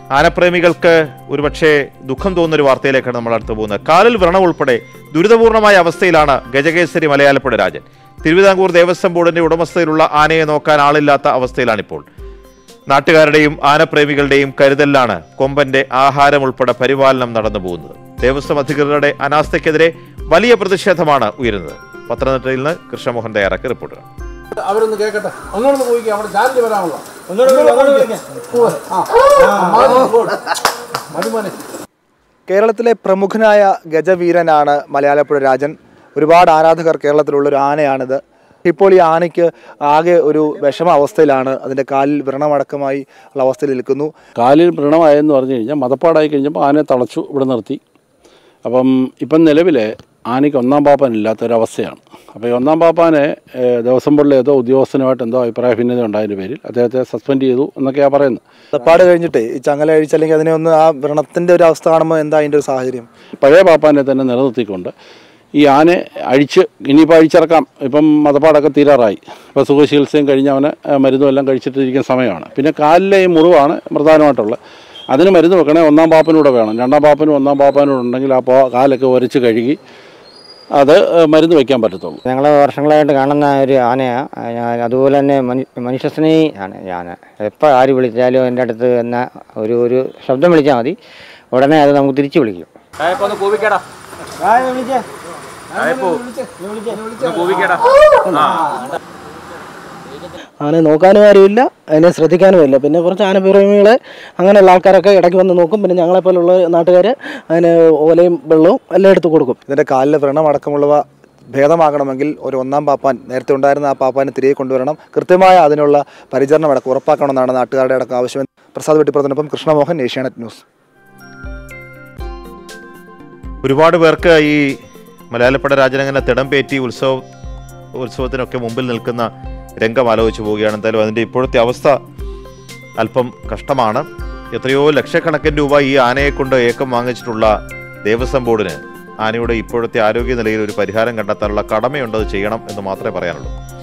ആനപ്രേമികൾക്ക് ഒരുപക്ഷെ ദുഃഖം തോന്നുന്ന ഒരു വാർത്തയിലേക്കാണ് നമ്മൾ അടുത്ത് പോകുന്നത് കാലിൽ വ്രണം ഉൾപ്പെടെ ദുരിതപൂർണമായ അവസ്ഥയിലാണ് ഗജകേസരി മലയാളപ്പുഴ രാജൻ തിരുവിതാംകൂർ ദേവസ്വം ബോർഡിന്റെ ഉടമസ്ഥയിലുള്ള ആനയെ നോക്കാൻ ആളില്ലാത്ത അവസ്ഥയിലാണിപ്പോൾ നാട്ടുകാരുടെയും ആനപ്രേമികളുടെയും കരുതലിലാണ് കൊമ്പന്റെ ആഹാരം ഉൾപ്പെടെ പരിപാലനം നടന്നു പോകുന്നത് ദേവസ്വം അധികൃതരുടെ അനാസ്ഥയ്ക്കെതിരെ വലിയ പ്രതിഷേധമാണ് ഉയരുന്നത് പത്തനംതിട്ടയിൽ നിന്ന് കൃഷ്ണമോഹൻ തയ്യാറാക്കിയ റിപ്പോർട്ടുകൾ അവരൊന്ന് കേൾക്കട്ടെ അങ്ങോട്ടൊന്ന് പോയിക്കാം അവിടെ ചാനൽ വരാനുള്ള മതിമോനെ കേരളത്തിലെ പ്രമുഖനായ ഗജവീരനാണ് മലയാളപ്പുഴ രാജൻ ഒരുപാട് ആരാധകർ കേരളത്തിലുള്ള ഒരു ആനയാണിത് ഇപ്പോൾ ഈ ആനയ്ക്ക് ആകെ ഒരു വിഷമ അവസ്ഥയിലാണ് അതിൻ്റെ കാലിൽ വ്രണമടക്കമായി ഉള്ള അവസ്ഥയിൽ നിൽക്കുന്നു കാലിൽ വ്രണമായെന്ന് പറഞ്ഞു കഴിഞ്ഞാൽ മതപ്പാടായി കഴിഞ്ഞപ്പോൾ ആനയെ തളച്ചു ഇവിടെ നിർത്തി അപ്പം ഇപ്പം നിലവിൽ ആനയ്ക്ക് ഒന്നാം പാപ്പാൻ ഇല്ലാത്തൊരവസ്ഥയാണ് അപ്പോൾ ഈ ഒന്നാം പാപ്പാനെ ഏഹ്, ദേവസ്വം ബോർഡിലെ ഏതോ ഉദ്യോഗസ്ഥനുമായിട്ട് എന്തോ അഭിപ്രായ ഭിന്നത ഉണ്ടായതിൻ്റെ പേരിൽ അദ്ദേഹത്തെ സസ്പെൻഡ് ചെയ്തു എന്നൊക്കെയാണ് പറയുന്നത് തപ്പാട് കഴിഞ്ഞിട്ട് ഈ ചങ്ങല അഴിച്ച് അല്ലെങ്കിൽ അതിനെ ഒന്ന് ആ വ്രണത്തിൻ്റെ ഒരു അവസ്ഥ കാണുമ്പോൾ എന്താ അതിൻ്റെ ഒരു സാഹചര്യം പഴയ പാപ്പാനെ തന്നെ നിലനിർത്തിക്കൊണ്ട് ഈ ആനയെ അഴിച്ച് ഇനിയിപ്പോൾ അഴിച്ചിറക്കാം ഇപ്പം മതപ്പാടൊക്കെ തീരാറായി ഇപ്പോൾ സുഖചികിത്സയും കഴിഞ്ഞ് അവന് ഏഹ്, മരുന്നും എല്ലാം കഴിച്ചിട്ടിരിക്കുന്ന സമയമാണ് പിന്നെ കാലിലെ ഈ മുറിവാണ് പ്രധാനമായിട്ടുള്ളത് അതിന് മരുന്ന് വെക്കണേ ഒന്നാം പാപ്പനൂടെ വേണം രണ്ടാം പാപ്പനും ഒന്നാം പാപ്പനൂടെ ഉണ്ടെങ്കിൽ ആ പോ കാലൊക്കെ ഉരച്ച് കഴുകി അത് ഏഹ്, മരുന്ന് വയ്ക്കാൻ പറ്റത്തുള്ളൂ ഞങ്ങൾ വർഷങ്ങളായിട്ട് കാണുന്ന ഒരു ആനയാണ് അതുപോലെ തന്നെ മനു- മനുഷ്യസ്നേഹി ആണ് ഈ ആന എപ്പോൾ ആര് വിളിച്ചാലും എൻ്റെ അടുത്ത് എന്ന ഒരു ഒരു ശബ്ദം വിളിച്ചാൽ മതി ഉടനെ അത് നമുക്ക് തിരിച്ചു വിളിക്കും ആനയെ നോക്കാനും ആരുമില്ല അതിനെ ശ്രദ്ധിക്കാനുമില്ല പിന്നെ കുറച്ച് ആനപ്രേമികളെ അങ്ങനെയുള്ള ആൾക്കാരൊക്കെ ഇടയ്ക്ക് വന്ന് നോക്കും പിന്നെ ഞങ്ങളെപ്പോലുള്ള നാട്ടുകാർ അതിന് ഓലയും വെള്ളവും എല്ലാം എടുത്ത് കൊടുക്കും ഇതിൻ്റെ കാലിലെ വ്രണമടക്കമുള്ളവ ഭേദമാകണമെങ്കിൽ ഒരു ഒന്നാം പാപ്പാൻ നേരത്തെ ഉണ്ടായിരുന്ന ആ പാപ്പാനെ തിരികെ കൊണ്ടുവരണം കൃത്യമായ അതിനുള്ള പരിചരണം അടക്കം ഉറപ്പാക്കണമെന്നാണ് നാട്ടുകാരുടെ അടക്കം ആവശ്യം പ്രസാദ് വെട്ടിപ്പുറത്തിനൊപ്പം കൃഷ്ണമോഹൻ ഏഷ്യാനെറ്റ് ന്യൂസ് ഒരുപാട് പേർക്ക് ഈ മലയാളപ്പട രാജനങ്ങനെ തിടം പേറ്റി ഉത്സവ ഉത്സവത്തിനൊക്കെ മുമ്പിൽ നിൽക്കുന്ന രംഗം ആലോചിച്ച് പോവുകയാണ് എന്തായാലും അതിൻ്റെ ഇപ്പോഴത്തെ അവസ്ഥ അല്പം കഷ്ടമാണ് എത്രയോ ലക്ഷക്കണക്കിന് രൂപ ഈ ആനയെ കൊണ്ട് ഏക്കം വാങ്ങിച്ചിട്ടുള്ള ദേവസ്വം ബോർഡിന് ആനയുടെ ഇപ്പോഴത്തെ ആരോഗ്യ നിലയിൽ ഒരു പരിഹാരം കണ്ടെത്താനുള്ള കടമയുണ്ട് അത് ചെയ്യണം എന്ന് മാത്രമേ പറയാനുള്ളൂ